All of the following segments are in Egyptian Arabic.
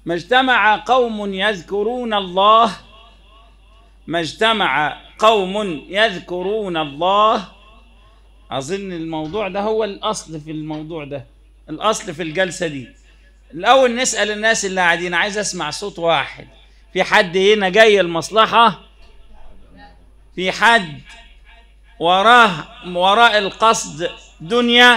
ما اجتمع قوم يذكرون الله ما اجتمع قوم يذكرون الله أظن الموضوع ده هو الأصل في الموضوع ده الأصل في الجلسة دي الأول نسأل الناس اللي قاعدين عايز أسمع صوت واحد في حد هنا جاي المصلحة في حد وراه وراء القصد دنيا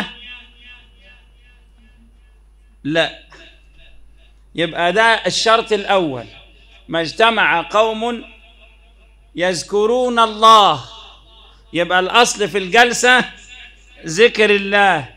لا يبقى ده الشرط الأول ما اجتمع قوم يذكرون الله يبقى الأصل في الجلسة ذكر الله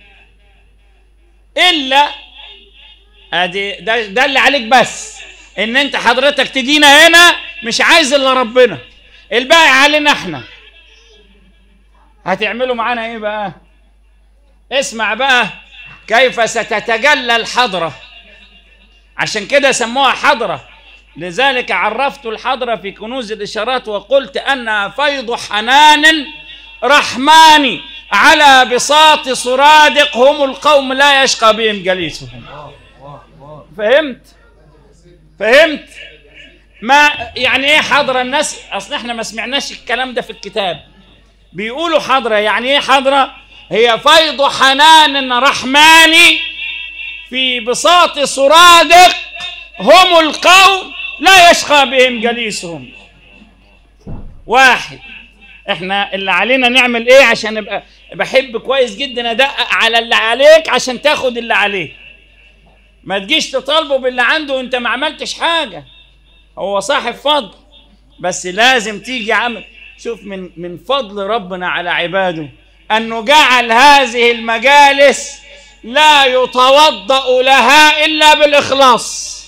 إلا أدي ده, ده اللي عليك بس إن أنت حضرتك تجينا هنا مش عايز إلا ربنا الباقي علينا إحنا هتعملوا معانا إيه بقى؟ اسمع بقى كيف ستتجلى الحضرة عشان كده سموها حضرة لذلك عرفت الحضرة في كنوز الإشارات وقلت أنها فيض حنان رحماني على بساط سرادق هم القوم لا يشقى بهم جليسهم فهمت فهمت ما يعني ايه حضرة الناس اصل احنا ما سمعناش الكلام ده في الكتاب بيقولوا حضرة يعني ايه حضرة هي فيض حنان رحماني في بساط سرادق هم القوم لا يشقى بهم جليسهم واحد احنا اللي علينا نعمل ايه عشان ابقى بحب كويس جدا ادقق على اللي عليك عشان تاخد اللي عليه ما تجيش تطالبه باللي عنده وانت ما عملتش حاجه هو صاحب فضل بس لازم تيجي عمل شوف من من فضل ربنا على عباده انه جعل هذه المجالس لا يتوضا لها الا بالاخلاص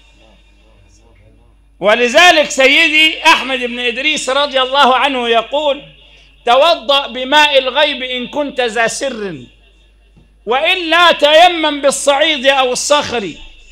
ولذلك سيدي احمد بن ادريس رضي الله عنه يقول توضا بماء الغيب ان كنت ذا سر والا تيمم بالصعيد او الصخر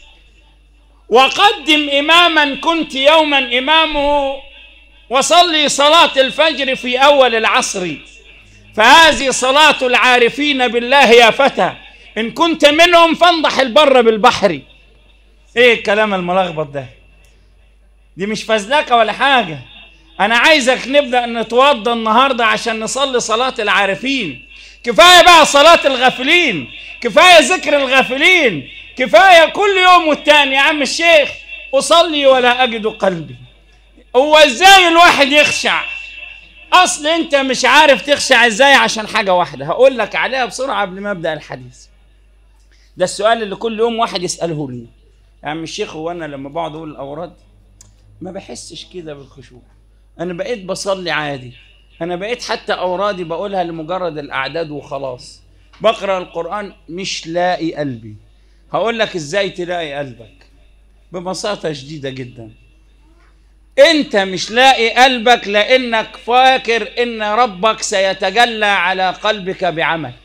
وقدم اماما كنت يوما امامه وصلي صلاه الفجر في اول العصر فهذه صلاه العارفين بالله يا فتى ان كنت منهم فانضح البر بالبحر ايه الكلام الملخبط ده دي مش فزلكه ولا حاجه انا عايزك نبدا نتوضى النهارده عشان نصلي صلاه العارفين كفايه بقى صلاه الغافلين كفايه ذكر الغافلين كفايه كل يوم والتاني يا عم الشيخ اصلي ولا اجد قلبي هو ازاي الواحد يخشع اصل انت مش عارف تخشع ازاي عشان حاجه واحده هقول لك عليها بسرعه قبل ما ابدا الحديث ده السؤال اللي كل يوم واحد يساله لي يا عم الشيخ هو انا لما بقعد اقول الاوراد ما بحسش كده بالخشوع انا بقيت بصلي عادي انا بقيت حتى اورادي بقولها لمجرد الاعداد وخلاص بقرا القران مش لاقي قلبي هقول لك ازاي تلاقي قلبك ببساطه شديده جدا انت مش لاقي قلبك لانك فاكر ان ربك سيتجلى على قلبك بعمل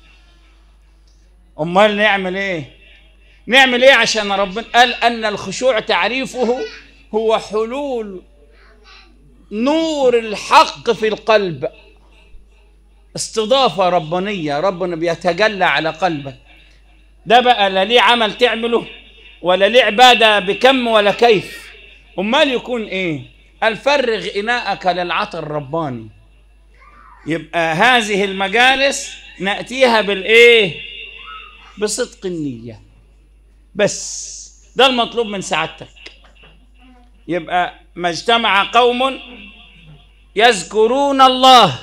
امال نعمل ايه نعمل ايه عشان ربنا قال ان الخشوع تعريفه هو حلول نور الحق في القلب استضافة ربانية ربنا بيتجلى على قلبك ده بقى لا ليه عمل تعمله ولا ليه عبادة بكم ولا كيف أمال يكون إيه الفرغ إناءك للعطر الرباني يبقى هذه المجالس نأتيها بالإيه بصدق النية بس ده المطلوب من سعادتك يبقى ما اجتمع قوم يذكرون الله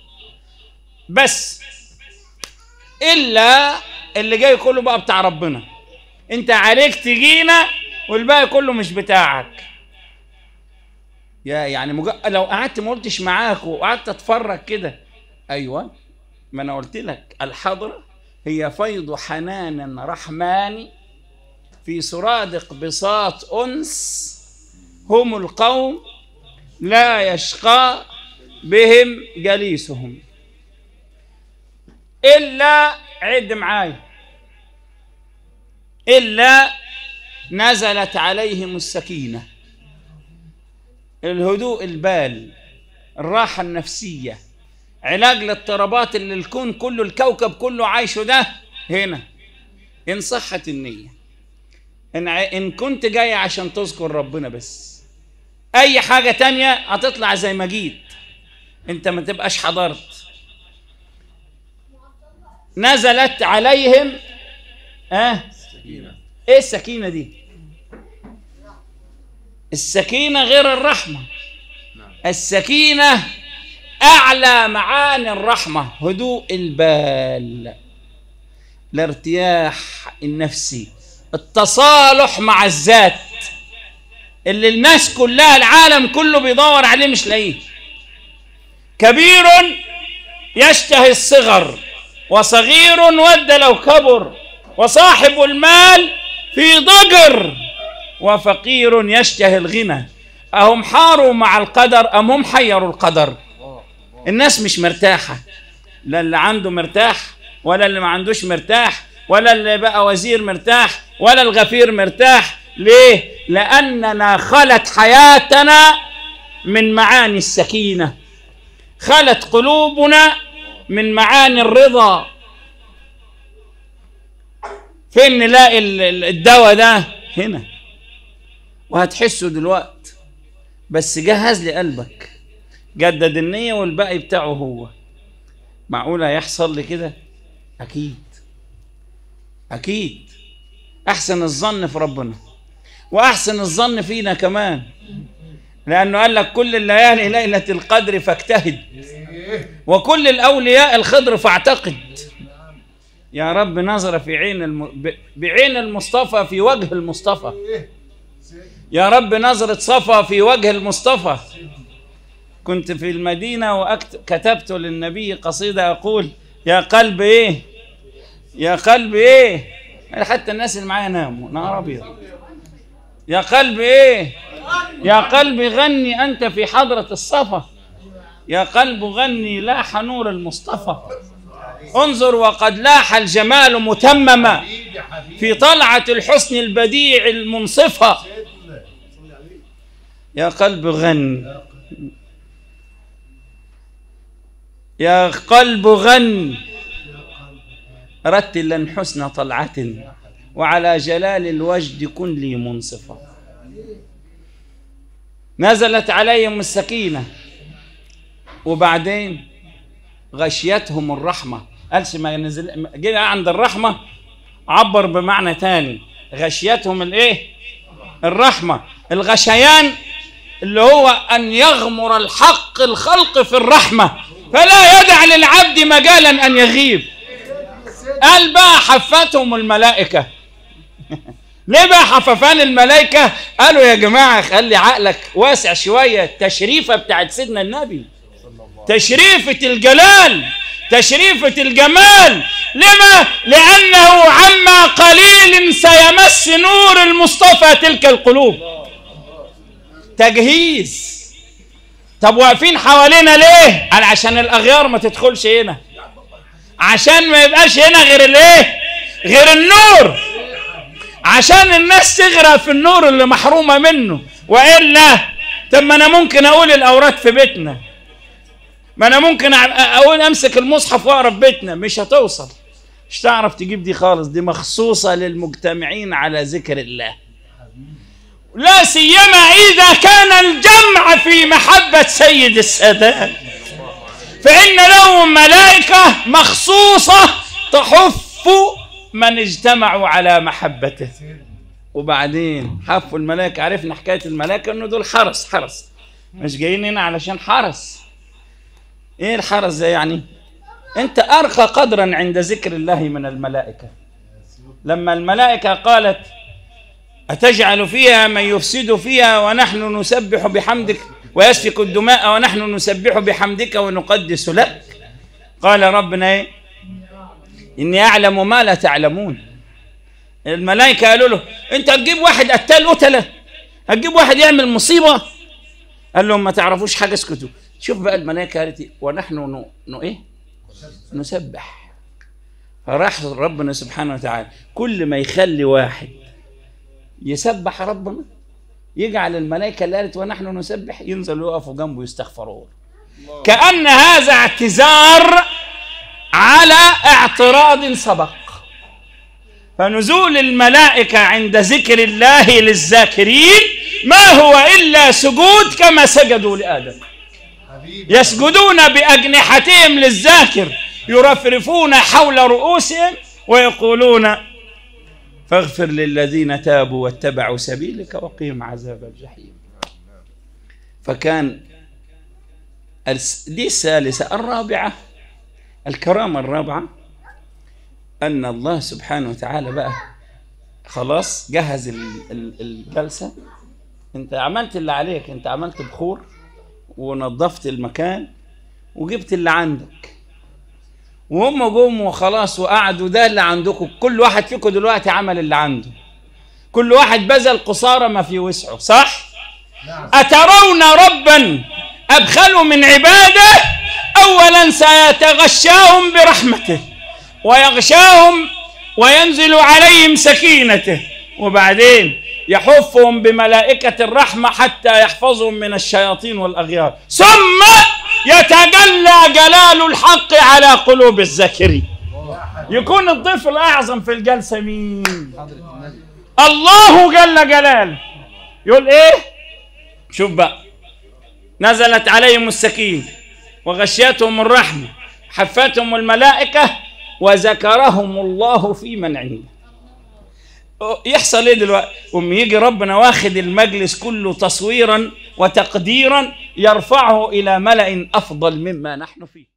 بس الا اللي جاي كله بقى بتاع ربنا انت عليك تجينا والباقي كله مش بتاعك يا يعني مج... لو قعدت ما قلتش معاك وقعدت اتفرج كده ايوه ما انا قلت لك الحضره هي فيض حنان رحماني في سرادق بساط انس هم القوم لا يشقى بهم جليسهم إلا عد معاي إلا نزلت عليهم السكينة الهدوء البال الراحة النفسية علاج الاضطرابات اللي الكون كله الكوكب كله عايشه ده هنا إن صحت النية إن, إن كنت جاي عشان تذكر ربنا بس أي حاجة تانية هتطلع زي ما جيت أنت ما تبقاش حضرت نزلت عليهم اه ايه السكينة دي السكينة غير الرحمة السكينة أعلى معاني الرحمة هدوء البال الارتياح النفسي التصالح مع الذات اللي الناس كلها العالم كله بيدور عليه مش لاقيه كبير يشتهي الصغر وصغير ود لو كبر وصاحب المال في ضجر وفقير يشتهي الغنى أهم حاروا مع القدر أم هم حيروا القدر الناس مش مرتاحة لا اللي عنده مرتاح ولا اللي ما عندوش مرتاح ولا اللي بقى وزير مرتاح ولا الغفير مرتاح ليه لأننا خلت حياتنا من معاني السكينة خلت قلوبنا من معاني الرضا فين نلاقي الدواء ده هنا وهتحسه دلوقتي بس جهز لي قلبك جدد النية والباقي بتاعه هو معقولة يحصل لي كده أكيد أكيد أحسن الظن في ربنا وأحسن الظن فينا كمان لأنه قال لك كل الليالي ليلة القدر فاجتهد وكل الأولياء الخضر فاعتقد يا رب نظر في عين الم... بعين المصطفى في وجه المصطفى يا رب نظرة صفا في وجه المصطفى كنت في المدينة وكتبت للنبي قصيدة أقول يا قلب إيه يا قلب إيه حتى الناس اللي معايا ناموا نهار أبيض يا قلب إيه يا قلب غني أنت في حضرة الصفا يا قلب غني لاح نور المصطفى انظر وقد لاح الجمال متمما في طلعة الحسن البديع المنصفة يا قلب غن يا قلب غن رتلا حسن طلعة وعلى جلال الوجد كن لي منصفا نزلت عليهم السكينة وبعدين غشيتهم الرحمة قالش ما نزل جه عند الرحمة عبر بمعنى تاني غشيتهم الايه الرحمة الغشيان اللي هو أن يغمر الحق الخلق في الرحمة فلا يدع للعبد مجالا أن يغيب قال بقى حفتهم الملائكة ليه بقى حففان الملائكة قالوا يا جماعة خلي عقلك واسع شوية التشريفة بتاعت سيدنا النبي تشريفة الجلال تشريفة الجمال لما؟ لأنه عما قليل سيمس نور المصطفى تلك القلوب تجهيز طب واقفين حوالينا ليه؟ قال عشان الأغيار ما تدخلش هنا عشان ما يبقاش هنا غير الايه؟ غير النور عشان الناس تغرق في النور اللي محرومة منه وإلا طب ما أنا ممكن أقول الأوراد في بيتنا ما أنا ممكن أقول أمسك المصحف وأقرا في بيتنا مش هتوصل مش تعرف تجيب دي خالص دي مخصوصة للمجتمعين على ذكر الله لا سيما إذا كان الجمع في محبة سيد السادات فإن لهم ملائكة مخصوصة تحف من اجتمعوا على محبته وبعدين حفوا الملائكة عرفنا حكاية الملائكة إنه دول حرس حرس مش جايين هنا علشان حرس إيه الحرس ده يعني؟ أنت أرقى قدرا عند ذكر الله من الملائكة لما الملائكة قالت أتجعل فيها من يفسد فيها ونحن نسبح بحمدك ويسفك الدماء ونحن نسبح بحمدك ونقدس لك قال ربنا إيه إني أعلم ما لا تعلمون الملائكة قالوا له أنت هتجيب واحد قتال قتلة هتجيب واحد يعمل مصيبة قال لهم ما تعرفوش حاجة اسكتوا شوف بقى الملائكة قالت إيه؟ ونحن ن... ن... إيه نسبح فراح ربنا سبحانه وتعالى كل ما يخلي واحد يسبح ربنا يجعل الملائكة اللي قالت ونحن نسبح ينزلوا يقفوا جنبه يستغفرون كأن هذا اعتذار على اعتراض سبق فنزول الملائكة عند ذكر الله للذاكرين ما هو إلا سجود كما سجدوا لآدم يسجدون بأجنحتهم للذاكر يرفرفون حول رؤوسهم ويقولون فاغفر للذين تابوا واتبعوا سبيلك وقيم عذاب الجحيم فكان دي الثالثة الرابعة الكرامة الرابعة أن الله سبحانه وتعالى بقى خلاص جهز الجلسة أنت عملت اللي عليك أنت عملت بخور ونظفت المكان وجبت اللي عندك وهم جم وخلاص وقعدوا ده اللي عندكم كل واحد فيكم دلوقتي عمل اللي عنده كل واحد بذل قصارى ما في وسعه صح أترون ربا أبخلوا من عباده أولا سيتغشاهم برحمته ويغشاهم وينزل عليهم سكينته وبعدين يحفهم بملائكة الرحمة حتى يحفظهم من الشياطين والأغيار ثم يتجلى جلال الحق على قلوب الذاكرين يكون الضيف الأعظم في الجلسة مين الله جل جلاله يقول إيه شوف بقى نزلت عليهم السكينة وغشيتهم الرحمة حفتهم الملائكة وذكرهم الله في من عنده يحصل ايه دلوقتي قوم يجي ربنا واخد المجلس كله تصويرا وتقديرا يرفعه الى ملأ افضل مما نحن فيه